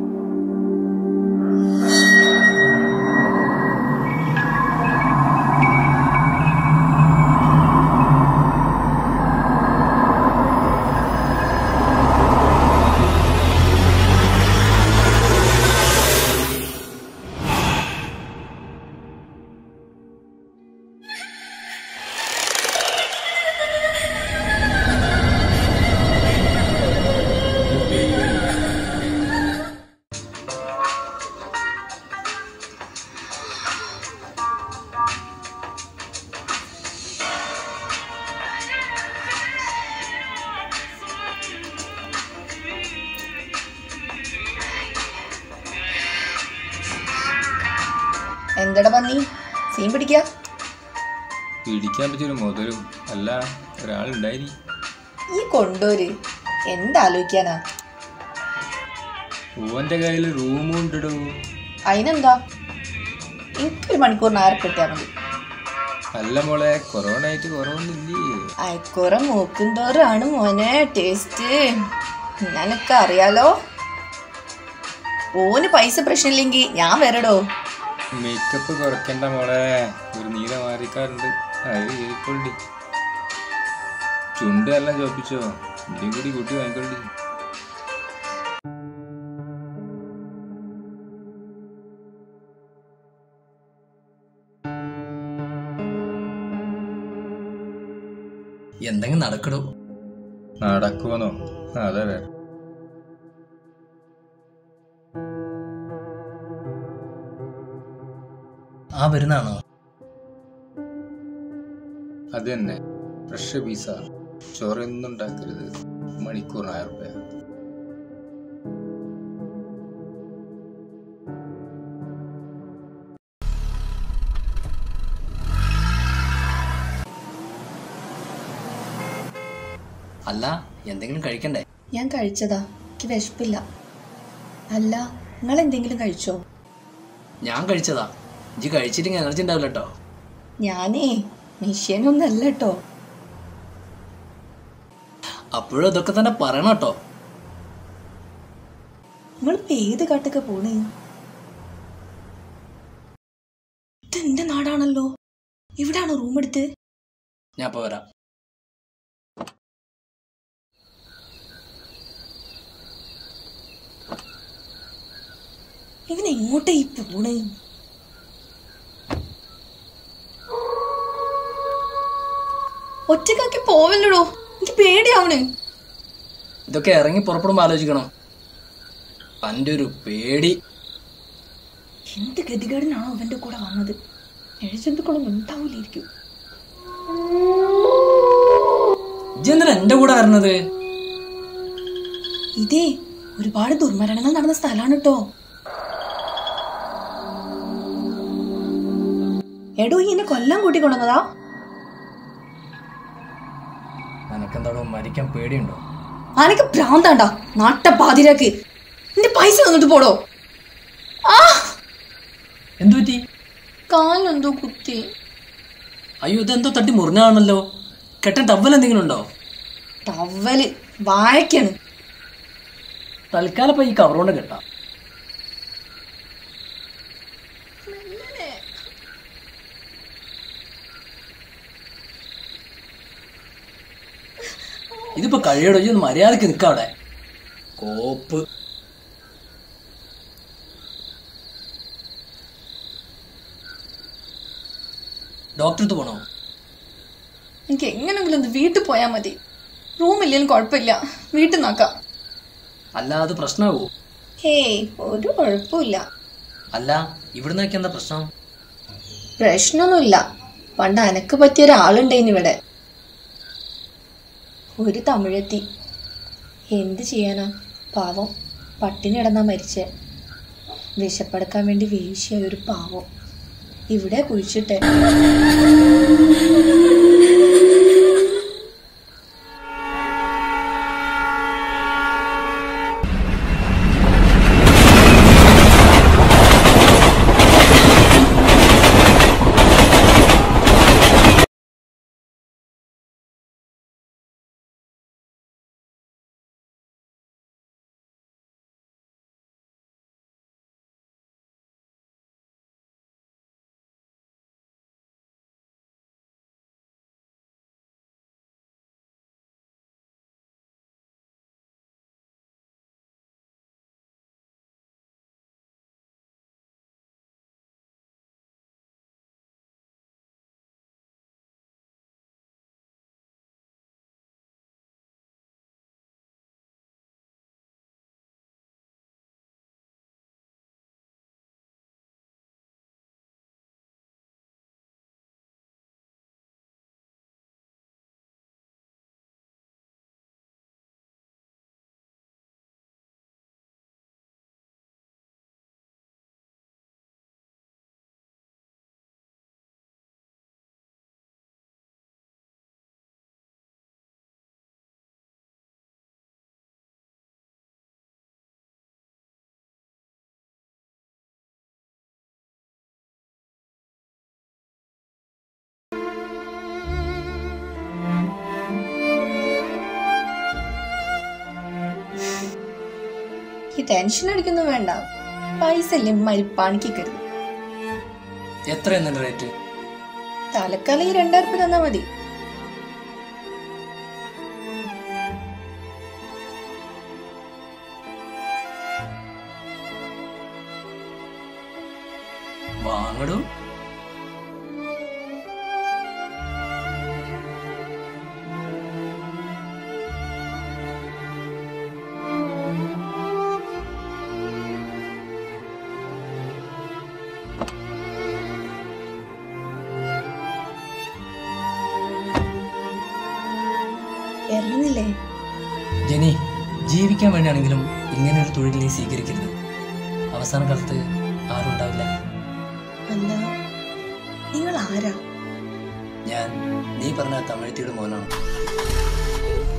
എന്തടാ പന്നി സീൻ പിടിക്കുക പിടിക്കാൻ പറ്റിയൊരു മുതലും അല്ല ഒരാളുണ്ടായി ഈ കൊണ്ടോര് എന്താലോചിക്കാനാ ഓന്റെ കയ്യിൽ റൂമും ഉണ്ടിടൂ അതിനെന്താ എനിക്കൊരു മണിക്കൂറിന് ആരെ കിട്ടിയാൽ മതി അല്ല മോളെ കൊറോണ ആയിട്ട് കുറവൊന്നുമില്ലേ അയക്കുറം മൂക്കുന്തോറാണ് മോനെ ടേസ്റ്റ് നിനക്ക് അറിയാലോ ഓന് പൈസ പ്രശ്നമില്ലെങ്കിൽ ഞാൻ വരടോ മേക്കപ്പ് കുറയ്ക്കണ്ട മോളെ ഒരു നീല മാറിക്കാറുണ്ട് അത് കേൾക്കൊള്ളി ചുണ്ട് എല്ലാം ചോപ്പിച്ചോ ഇതും കൂടി കൂട്ടി വാങ്ങിക്കൊള്ളി എന്തെങ്കിലും നടക്കടോ നടക്കുമെന്നോ അതെ വേറെ ആ വരുന്നാണോ അത് തന്നെ ഫ്രഷ് പീസ ചോറൊന്നും ഉണ്ടാക്കരുത് മണിക്കൂറിന് ആയിരം റുപ്യ അല്ല എന്തെങ്കിലും കഴിക്കണ്ടേ ഞാൻ കഴിച്ചതാ എനിക്ക് വിശപ്പില്ല അല്ല നിങ്ങൾ എന്തെങ്കിലും കഴിച്ചോ ഞാൻ കഴിച്ചതാ ഇജ്ജ് കഴിച്ചിട്ടെങ്കിൽ എനർജി ഉണ്ടാവില്ല കേട്ടോ ഞാനേ മിഷ്യനൊന്നല്ല കേട്ടോ അപ്പോഴും ഇതൊക്കെ തന്നെ പറയണം കേട്ടോ നിങ്ങളിപ്പോ ഏത് കാട്ടൊക്കെ പോണേ ഇത് എന്റെ നാടാണല്ലോ ഇവിടാണോ റൂം എടുത്ത് ഞാൻ ഇപ്പോൾ വരാം ഇവൻ എങ്ങോട്ടാ ഈ പോണ് ഒറ്റക്കാക്കി പോവല്ലടോ എനിക്ക് പേടിയാവണ് ഇതൊക്കെ ഇറങ്ങി പുറപ്പെടുമ്പോൾ ആലോചിക്കണം എൻ്റെ ഒരു പേടി എന്ത് ഗതികേടിനാണോ അവന്റെ കൂടെ വന്നത് എഴുജന്തുക്കളൊന്നും ഉണ്ടാവില്ലായിരിക്കും ഇജ്ജ് എന്തിനാ എൻ്റെ കൂടെ വരുന്നത് ഇതേ ഒരുപാട് ദുർമരണങ്ങൾ നടന്ന സ്ഥലമാണ് കേട്ടോ എടോ ഈ എന്നെ കൊല്ലം കൂട്ടി കൊണ്ടുവന്നതാ നിനക്കെന്താടോ മരിക്കാൻ പേടിയുണ്ടോ അനക്ക് ഭ്രാന്താണ്ടാ നാട്ട പാതിരാക്ക് എന്റെ പൈസ തന്നിട്ട് പോടോ ആ എന്തു പറ്റി കാലിനെന്തോ കുത്തി അയ്യോ ഇതെന്തോ തട്ടി മുറിഞ്ഞാണല്ലോ കെട്ടൻ ടവൽ എന്തെങ്കിലും ഉണ്ടോ ടവല് വാഴക്കാണ് തൽക്കാലം ഇപ്പൊ ഈ കവർ കൊണ്ട് കെട്ടാം ഇതിപ്പോ കഴിയടോ ഇജ്ജ് ഒന്ന് മര്യാദക്ക് നിക്ക അവിടെ കോപ്പ് ഡോക്ടർക്ക് പോണോ എനിക്ക് എങ്ങനെങ്കിലും ഒന്ന് വീട്ടിൽ പോയാൽ മതി റൂമില്ലെങ്കിലും കുഴപ്പമില്ല വീട്ടിൽ നോക്കാം അല്ലാതെ പ്രശ്നമാവോ ഹേയ് ഒരു കുഴപ്പമില്ല അല്ല ഇവിടുന്നൊക്കെ എന്താ പ്രശ്നം പ്രശ്നമൊന്നുമില്ല പണ്ട് അനക്ക് പറ്റിയ ഒരാളുണ്ടായിന് ഇവിടെ ഒരു തമിഴെത്തി എന്ത് ചെയ്യാനാ പാവം പട്ടിണി കിടന്നാ മരിച്ചേ വിശപ്പെടുക്കാൻ വേണ്ടി വീശിയ ഒരു പാവം ഇവിടെ കുഴിച്ചിട്ടെ ടെൻഷൻ അടിക്കൊന്നും വേണ്ട പൈസ ഇല്ലേ മരിപ്പാണിക്കരുത് എത്ര എന്നല്ല റേറ്റ് തലക്കാലം ഈ രണ്ടായിരം രൂപ തന്നാ മതി വാങ്ങടോ ഇറങ്ങുന്നില്ലേ ജനി ജീവിക്കാൻ വേണ്ടിയാണെങ്കിലും ഇങ്ങനെ ഒരു തൊഴിൽ നീ സ്വീകരിക്കരുത് അവസാന കാലത്ത് ആരും ഉണ്ടാവില്ല അല്ല നിങ്ങൾ ആരാ ഞാൻ നീ പറഞ്ഞ തമിഴ്ത്തിയുടെ മോനാണ്